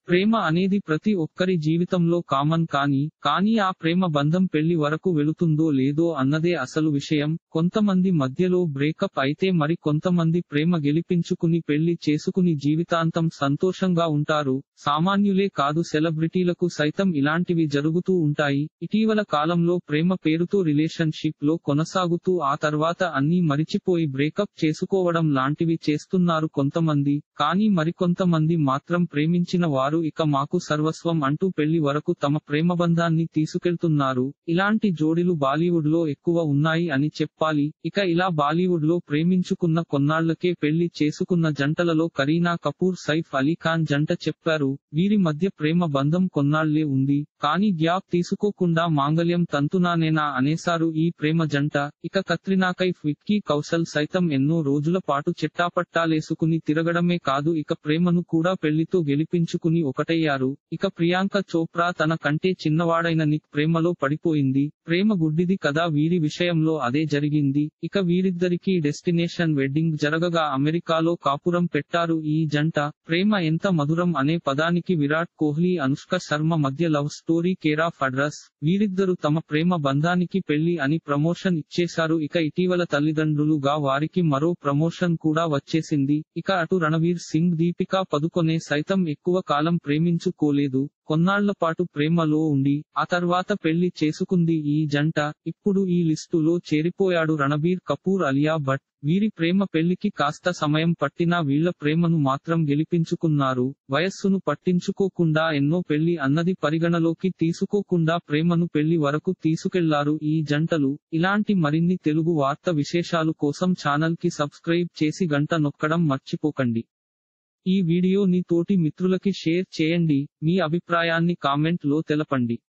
ప్రేమ అనేది ప్రతి ఒక్కరి జీవితంలో కామన్ కానీ కానీ ఆ ప్రేమ బంధం పెళ్లి వరకు వెళుతుందో లేదో అన్నదే అసలు విషయం కొంతమంది మధ్యలో బ్రేకప్ అయితే మరి కొంతమంది ప్రేమ గెలిపించుకుని పెళ్లి చేసుకుని జీవితాంతం సంతోషంగా ఉంటారు సామాన్యులే కాదు సెలబ్రిటీలకు సైతం ఇలాంటివి జరుగుతూ ఉంటాయి ఇటీవల కాలంలో ప్రేమ పేరుతో రిలేషన్షిప్ లో కొనసాగుతూ ఆ తర్వాత అన్నీ మరిచిపోయి బ్రేకప్ చేసుకోవడం లాంటివి చేస్తున్నారు కొంతమంది కానీ మరికొంతమంది మాత్రం ప్రేమించిన వారు ఇక మాకు సర్వస్వం అంటూ పెళ్లి వరకు తమ ప్రేమబంధాన్ని తీసుకెళ్తున్నారు ఇలాంటి జోడిలు బాలీవుడ్ లో ఎక్కువ ఉన్నాయి అని చెప్పాలి ఇక ఇలా బాలీవుడ్ లో ప్రేమించుకున్న కొన్నాళ్లకే పెళ్లి చేసుకున్న జంటలలో కరీనా కపూర్ సైఫ్ అలీ ఖాన్ జంట చెప్పారు వీరి మధ్య ప్రేమ బంధం కొన్నాళ్లే ఉంది కానీ గ్యాప్ తీసుకోకుండా మాంగళ్యం తంతునానేనా అనేసారు ఈ ప్రేమ జంట ఇక కత్రినా కైఫ్ విక్కీ కౌశల్ సైతం ఎన్నో రోజుల పాటు చెట్టాపట్టాలేసుకుని తిరగడమే కాదు ఇక ప్రేమను కూడా పెళ్లితో గెలిపించుకుని ఒకటయ్యారు ఇక ప్రియాంక చోప్రా తన కంటే చిన్నవాడైన నిక్ ప్రేమలో పడిపోయింది ప్రేమ గుడ్డిది కదా వీరి విషయంలో అదే జరిగింది ఇక వీరిద్దరికీ డెస్టినేషన్ వెడ్డింగ్ జరగగా అమెరికాలో కాపురం పెట్టారు ఈ జంట ప్రేమ ఎంత మధురం అనే పదానికి విరాట్ కోహ్లీ అనుష్క శర్మ మధ్య లవ్ స్టోరీ కేరాఫ్ అడ్రస్ వీరిద్దరు తమ ప్రేమ బంధానికి పెళ్లి అని ప్రమోషన్ ఇచ్చేశారు ఇక ఇటీవల తల్లిదండ్రులుగా వారికి మరో ప్రమోషన్ కూడా వచ్చేసింది ఇక అటు రణవీర్ సింగ్ దీపికా పదుకొనే సైతం ఎక్కువ కాలం ప్రేమించుకోలేదు కొన్నాళ్ల పాటు ప్రేమలో ఉండి ఆ తర్వాత పెళ్లి చేసుకుంది ఈ జంట ఇప్పుడు ఈ లిస్టులో చేరిపోయాడు రణబీర్ కపూర్ అలియా భట్ వీరి ప్రేమ పెళ్లికి కాస్త సమయం పట్టినా వీళ్ల ప్రేమను మాత్రం గెలిపించుకున్నారు వయస్సును పట్టించుకోకుండా ఎన్నో పెళ్లి అన్నది పరిగణలోకి తీసుకోకుండా ప్రేమను పెళ్లి వరకు తీసుకెళ్లారు ఈ జంటలు ఇలాంటి మరిన్ని తెలుగు వార్త విశేషాలు కోసం ఛానల్ కి సబ్స్క్రైబ్ చేసి గంట నొక్కడం మర్చిపోకండి ఈ వీడియోని తోటి మిత్రులకి షేర్ చేయండి మీ అభిప్రాయాన్ని కామెంట్ లో తెలపండి